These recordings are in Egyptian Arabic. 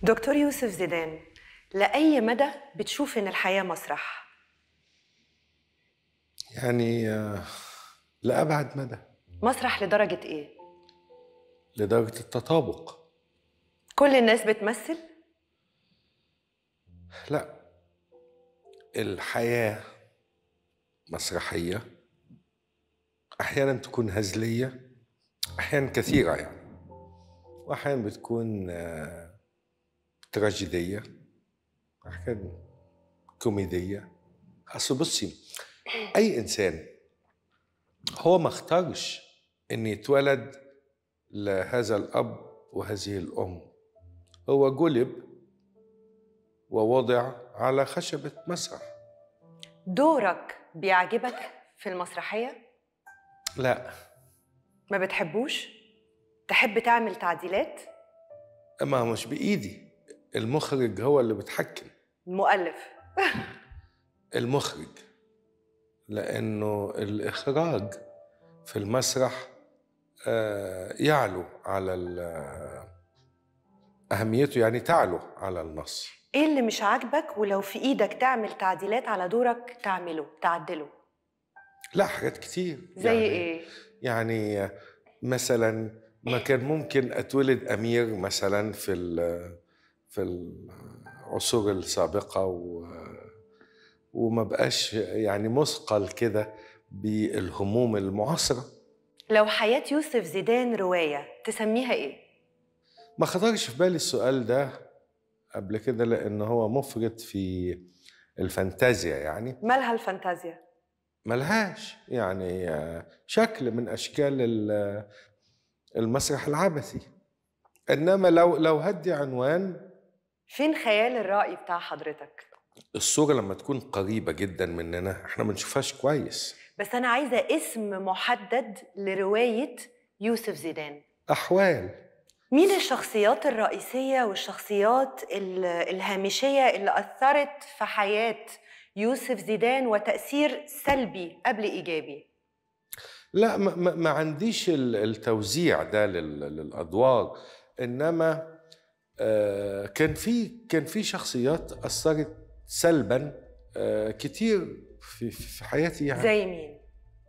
دكتور يوسف زيدان لأي مدى بتشوف إن الحياة مسرح؟ يعني آه، لأبعد مدى مسرح لدرجة إيه؟ لدرجة التطابق كل الناس بتمثل؟ لا الحياة مسرحية أحيانا تكون هزلية أحيانا كثيرة يعني وأحيانا بتكون آه، تراجيدية أحيانا كوميدية أصل بصي أي إنسان هو ما اختارش إن يتولد لهذا الأب وهذه الأم هو جلب ووضع على خشبة مسرح دورك بيعجبك في المسرحية؟ لا ما بتحبوش؟ تحب تعمل تعديلات؟ ما هو مش بإيدي المخرج هو اللي بيتحكم المؤلف المخرج لأنه الإخراج في المسرح آه، يعلو على ال- أهميته يعني تعلو على النص إيه اللي مش عاجبك ولو في إيدك تعمل تعديلات على دورك تعمله تعدله لا حاجات كتير زي يعني إيه؟ يعني مثلا ما كان ممكن اتولد امير مثلا في ال- في العصور السابقه و وما بقاش يعني مثقل كده بالهموم المعاصره لو حياة يوسف زيدان رواية تسميها إيه؟ ما خطرش في بالي السؤال ده قبل كده لان هو مفرط في الفانتازيا يعني مالها الفانتازيا؟ ملهاش يعني آه، شكل من اشكال ال- المسرح العبثي انما لو لو هدي عنوان فين خيال الرأي بتاع حضرتك؟ الصوره لما تكون قريبه جدا مننا احنا ما بنشوفهاش كويس بس أنا عايزة اسم محدد لرواية يوسف زيدان احوال مين الشخصيات الرئيسية والشخصيات ال- الهامشية اللي أثرت في حياة يوسف زيدان وتأثير سلبي قبل إيجابي؟ لا ما, ما, ما عنديش ال- التوزيع ده لل- للادوار انما آه، كان في كان في شخصيات اثرت سلبا آه، كتير في في حياتي يعني زي مين؟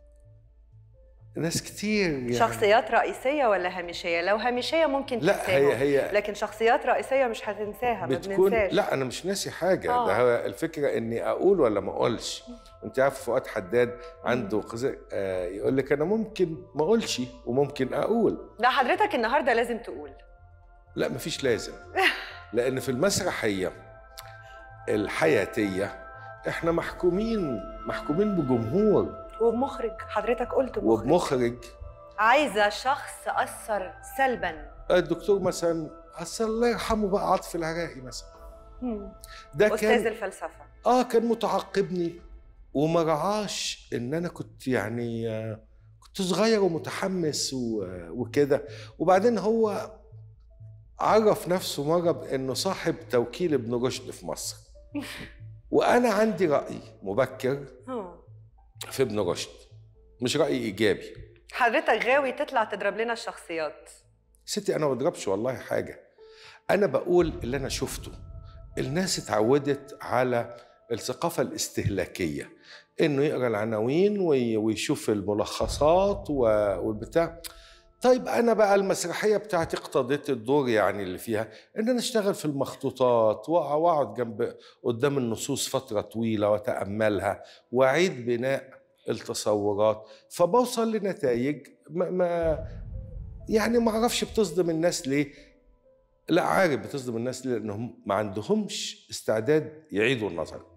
ناس كتير يعني شخصيات رئيسية ولا هامشية؟ لو هامشية ممكن لا تنساهم هي هي لكن شخصيات رئيسية مش هتنساها ما بتكون بننساش لا انا مش ناسي حاجه آه. ده هو الفكره اني اقول ولا ما اقولش انت عارف فؤاد حداد عنده قز- آه يقول لك انا ممكن ما اقولش وممكن اقول لا حضرتك النهاردة لازم تقول لا مفيش لازم لان في المسرحيه الحياتيه احنا محكومين محكومين بجمهور وبمخرج حضرتك قلت مخرج وبمخرج عايزة شخص أثر سلبا الدكتور مثلا أصل الله يرحمه بقى عاطف العراقي مثلا مم. ده أستاذ كان الفلسفة اه كان متعقبني وما رعاش ان انا كنت يعني آه، كنت صغير ومتحمس و- وكده وبعدين هو عرف نفسه مره بانه صاحب توكيل ابن رشد في مصر وانا عندي راي مبكر آه. في ابن رشد مش راي ايجابي حضرتك غاوي تطلع تضرب لنا الشخصيات ستي انا ما بضربش والله حاجه انا بقول اللي انا شفته الناس اتعودت على الثقافه الاستهلاكيه انه يقرا العناوين وي- ويشوف الملخصات و- والبتاع طيب انا بقى المسرحيه بتاعتي اقتضيت الدور يعني اللي فيها ان انا اشتغل في المخطوطات وأقع- واقعد جنب قدام النصوص فتره طويله واتاملها واعيد بناء التصورات فبوصل لنتائج ما, ما يعني ما اعرفش بتصدم الناس ليه لا عارف بتصدم الناس ليه لانهم ما عندهمش استعداد يعيدوا النظر